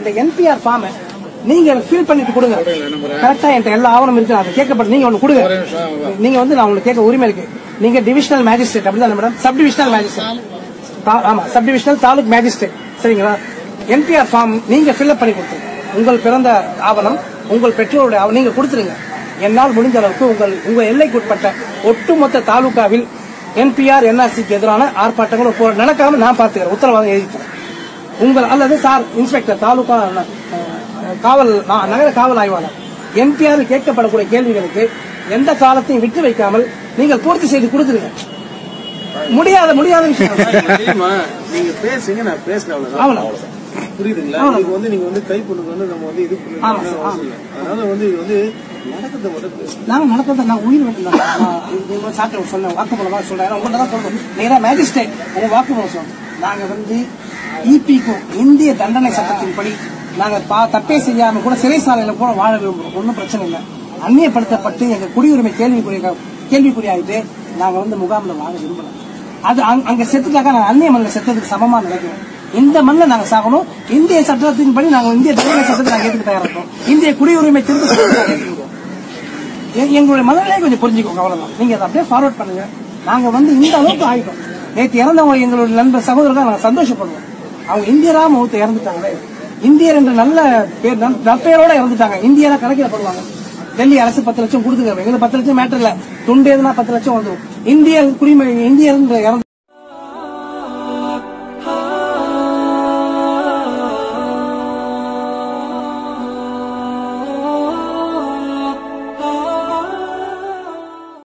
இந்த NPR form நீங்க fill பண்ணிட்டு கொடுங்க கரெக்டா என்கிட்ட எல்லா ஆவணம் இருக்கு அதை கேட்கப்பட்டு நீங்க ஒண்ணு கொடுங்க நீங்க வந்து நான் உங்களுக்கு கேட்க உரிமை இருக்கு நீங்க டிவிஷனல் மேஜிஸ்ட்ரேட் அப்படிதான் மேடம் சப் டிவிஷனல் மேஜிஸ்ட்ரேட் தா- ஆமா சப் டிவிஷனல் தாலுக் மேஜிஸ்ட்ரேட் சரிங்களா என்பிஆர் ஃபார்ம் நீங்க ஃபில்அப் பண்ணி கொடுத்துருங்க உங்கள் பிறந்த ஆவணம் உங்கள் பெற்றோருடைய ஆவணம் நீங்க கொடுத்துருங்க என்னால் முடிஞ்ச அளவுக்கு உங்கள் உங்க எல்லைக்குட்பட்ட ஒட்டுமொத்த தாலுகாவில் என்பிஆர் என்ஆர்சிக்கு எதிரான ஆர்ப்பாட்டங்கள் போ- நடக்காம நான் பார்த்துக்கிறேன் உத்தரவாதம் எழுதிக்கிறேன் உங்கள் அல்லது சார் இன்ஸ்பெக்டர் தாலுகா அஹ், காவல் நா- நகர காவல் ஆய்வாளர் என்பிஆர் கேட்கப்படக்கூடிய கேள்விகளுக்கு எந்த காலத்தையும் விட்டு வைக்காமல் நீங்கள் பூர்த்தி செய்து கொடுத்துருங்க முடியாத முடியாத விஷயம் தெரியுமா நீங்க பேசுங்க நான் பேசுறேன் அவ்வளவுதான் அவ்வளவு புரியுதுங்களா அவ்வளவுதான். இதுக்கு வந்து நீங்க வந்து கை பொண்ணுக்கு வந்து நம்ம வந்து இது ஆமா பண்ணணும் சார், அவசியம் இல்லை. அதனால வந்து இது வந்து நடக்கிறத மட்டும் பேசுங்க நாங்க நடக்கிறத நான் உயிர் வந்து சாப்பிட்டு சொன்னேன் வாக்குமூலமா சொல்றேன் உங்கள்ட்ட தான் சொல்றேன் நேரா மேஜிஸ்ட்ரேட் உங்க வாக்குமூலம் சொல்றோம் நாங்க வந்து இபிக்கும் இந்திய தண்டனை சட்டத்தின்படி நாங்க பா- தப்பே செய்யாம கூட சிறைசாலையில கூட வாழ விரும்புறோம் ஒன்றும் பிரச்சனை இல்லை அந்நியப்படுத்தப்பட்டு எங்க குடியுரிமை கேள்விக்குரிய கேள்விக்குறியாயிட்டு நாங்க வந்து முகாம்ல வாழ விரும்பல அது அங்க- அங்க செத்துட்டாக்கா நாங்க அந்நிய மண்ணில் செத்ததுக்கு சமமா நினைக்கிறோம் இந்த மண்ணில் நாங்க சாகணும் இந்திய சட்டத்தின்படி நாங்க இந்திய தண்டனை சட்டத்தை நாங்க ஏற்றுக்க தயாரா இருக்கோம் இந்திய குடியுரிமை திருத்த சட்டத்தை நாங்க ஏற்றுக்கிறோம் எ- எங்களுடைய மனநிலையை கொஞ்சம் புரிஞ்சுக்கோங்க அவ்வளவுதான் நீங்க அதை அப்படியே ஃபார்வர்ட் பண்ணுங்க நாங்க வந்து இந்த அளவுக்கு ஆயிட்டோம் நேற்று இறந்தவங்க எங்களுடைய நண்பர் சகோதரர்கள் நாங்க சந்தோஷப்படுவோம் அவங்க இந்தியரா முகத்தை இறந்துட்டாங்களே இந்தியர் என்ற நல்ல பேர் நல்- நற்பெயரோட இறந்துட்டாங்க இந்தியரா கணக்கிடப்படுவாங்க டெல்லி அரசு பத்து லட்சம் கொடுத்துருக்காங்க எங்களுக்கு பத்து லட்சம் மேட்டர் இல்ல துண்டு எதுனா பத்து லட்சம் வந்துடும் இந்திய குடிமை இந்தியர் இறந்து